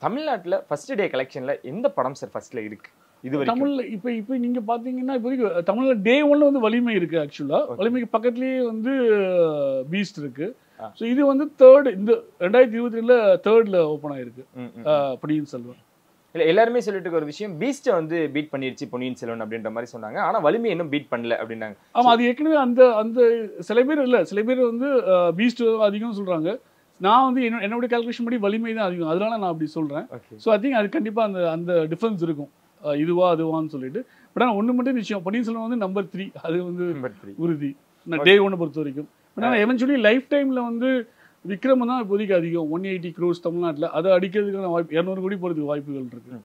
தமிழ்நாட்டுல first day கலெக்ஷன்ல எந்த படம் சார் ஃபர்ஸ்ட்ல இருக்கு இது வரைக்கும் தமிழ்ல இப்போ இப்போ நீங்க பாத்தீங்கன்னா இப்போதைக்கு தமிழ்ல டே ஒன்ல வந்து வலிமை இருக்கு ஆக்சுவலா Okay. வலிமைக்கு பக்கத்துலயே வந்து பீஸ்ட் இருக்கு ஆ. ஸோ இது வந்து தேர்ட் இந்த ரெண்டாயிரத்தி இருபத்தி ரெண்டுல தேர்ட்ல ஓப்பன் ஆயிருக்கு ம், ம். அஹ், பொன்னியின் செல்வன் இல்ல எல்லாருமே சொல்லிட்டு இருக்க ஒரு விஷயம் பீஸ்ட வந்து பீட் பண்ணிருச்சு பொன்னியின் செல்வன் அப்படின்ற மாதிரி சொன்னாங்க ஆனா வலிமை இன்னும் பீட் பண்ணல அப்படின்னாங்க ஆமா அது ஏற்கனவே அந்த அந்த சில பேர் இல்ல சில பேர் வந்து பீஸ்ட் அதிகம் சொல்றாங்க நான் வந்து என்னோட என்னோட கால்குலேஷன் படி வலிமை தான் அதிகம் அதனால நான் அப்படி சொல்றேன் ஓகே ஸோ ஐ திங்க் அது கண்டிப்பா அந்த அந்த டிஃபரன்ஸ் இருக்கும் அஹ், இதுவா அதுவான்னு சொல்லிட்டு பட் ஆனால் ஒன்று மட்டும் நிச்சயம் பொன்னியின் செல்வன் வந்து நம்பர் த்ரீ அது வந்து நம்பர் த்ரீ உறுதி நான் டே ஒன்னை பொறுத்த வரைக்கும் ஆனால் எவென்ச்சுவலி லைஃப் டைம்ல வந்து விக்ரம் தான் இப்போதைக்கு அதிகம் ஒன் எயிட்டி க்ரோஸ் தமிழ்நாட்டில் அதை அடிக்கிறதுக்கான வாய்ப்பு இரநூறு கோடி போகிறதுக்கு வாய்ப்புகள் இருக்கு